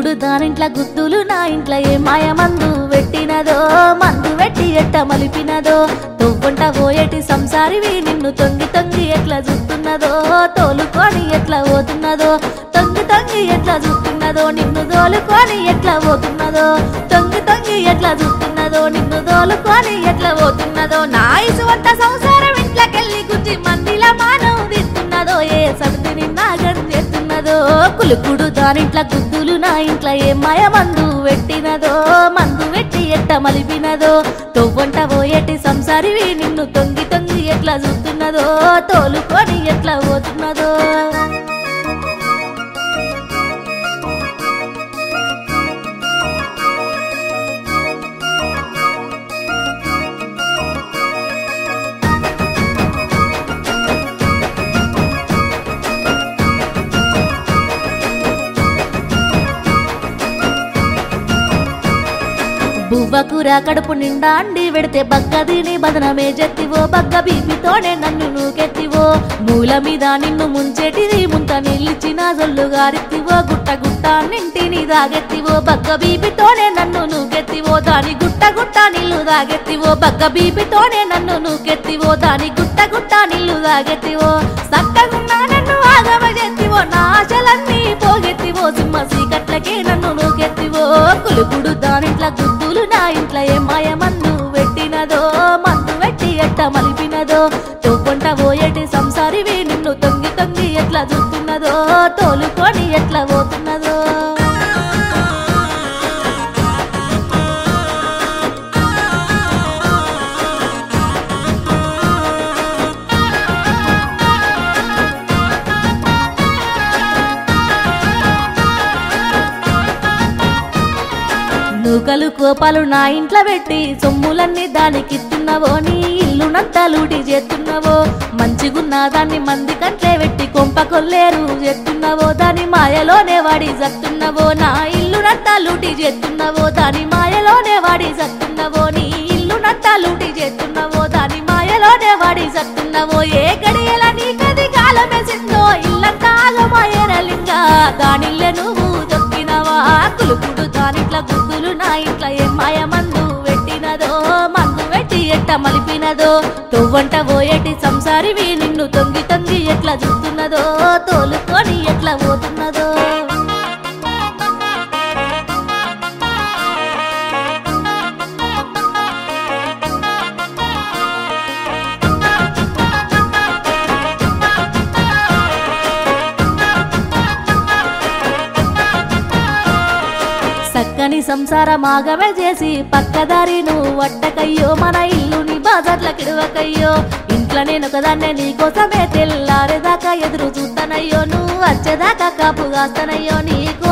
కులుకుడు దానింట్ల గుద్దులు నా ఇంట్లో ఏ మాయ మందు పెట్టినదో మందు పెట్టి ఎట్ట మలిపినదో తొవ్వంట పోయేటి సంసారివి నిన్ను తొంగి తొంగి ఎట్లా చూస్తున్నదో తోలుకొని ఎట్లా పోతున్నదో తొంగి తొంగి ఎట్లా చూస్తున్నదో నిన్ను దోలుకొని ఎట్లా పోతున్నదో తొంగి తొంగి ఎట్లా చూస్తున్నదో నిన్ను దోలుకొని ఎట్లా పోతున్నదో నా ఇసువంత సంసారం ఇంట్లోకెళ్ళి గుచ్చి మందిలా మానవ తీస్తున్నదో ఏ సమితి నిన్నా గంజెత్తున్నదో కులుకుడు దానింట్ల గుద్దులు నా ఇంట్లో ఏ మాయ మందు పెట్టినదో మందు పెట్టి ఎట్ట మలిపినదో తొవ్వంట పోయేటి సంసారివి నిన్ను తొంగి తొంగి ఎట్లా చూస్తున్నదో తోలుకొని ఎట్లా పోతున్నదో బువ్వకూర కడుపు నిండా అండి వెడితే బగ్గ తిని బదనమే జెత్తివో బగ్గ బీపితోనే నన్ను నూకెత్తివో మూల మీద నిన్ను ముంచెటిది ముంత నిలిచిన జొల్లు గారెత్తివో గుట్ట గుట్ట నింటిని దాగెత్తివో బగ్గ బీపితోనే నన్ను నూకెత్తివో దాని గుట్ట గుట్ట నీళ్లు దాగెత్తివో బగ్గ బీపితోనే నన్ను నూకెత్తివో దాని గుట్ట గుట్ట నీళ్లు దాగెత్తివో సక్కగున్నా నన్ను ఆగమ జెత్తివో నా ఆశలన్నీ పోగెత్తివో సింహ సీకట్లకే నన్ను నూకెత్తివో కులుకుడు దానింట్ల గుద్దులు నా ఇంట్లో ఏ మాయ మందు పెట్టినదో మందు పెట్టి ఎట్ట మలిపినదో తోపంట పోయేటి సంసారివి నిన్ను తొంగి తొంగి ఎట్లా చూస్తున్నదో తోలుకొని ఎట్లా పోతున్నదో నూకలు కోపాలు నా ఇంట్లో పెట్టి సొమ్ములన్నీ దానికిస్తున్నావో నీ ఇల్లునంతా లూటి చేస్తున్నావో మంచిగున్న దాన్ని మంది కంట్లే పెట్టి కొంప కొల్లేరు చేస్తున్నావో దాని మాయలోనే వాడి జత్తున్నావో నా ఇల్లునంతా లూటి చేస్తున్నావో దాని మాయలోనే వాడి జత్తున్నావో నీ ఇల్లునంతా లూటి చేస్తున్నావో దాని మాయలోనే వాడి జత్తున్నావో ఏ గడియల నీ కది కాలమేసిందో ఇల్లంతా ఆగమాయరలింగా దానిల్లే నువ్వు దొక్కినవా కులుకుడు దానిట్ల గుద్దులు నా ఇంట్లో ఏ మాయ మందు పెట్టినదో మందు పెట్టి ఎట్ట మలిపినదో తొవ్వంట పోయేటి సంసారివి నిన్ను తొంగి తొంగి ఎట్లా చూస్తున్నదో తోలుకొని ఎట్లా పోతున్నదో చక్కని సంసారం ఆగమే చేసి పక్కదారి నువ్వు వట్టకయ్యో మన ఇల్లుని బాజర్ల కిడవకయ్యో ఇంట్లో నేను ఒకదాన్నే నీకోసమే తెల్లారేదాకా ఎదురు చూస్తానయ్యో నువ్వు వచ్చేదాకా కాపు కాస్తానయ్యో నీకు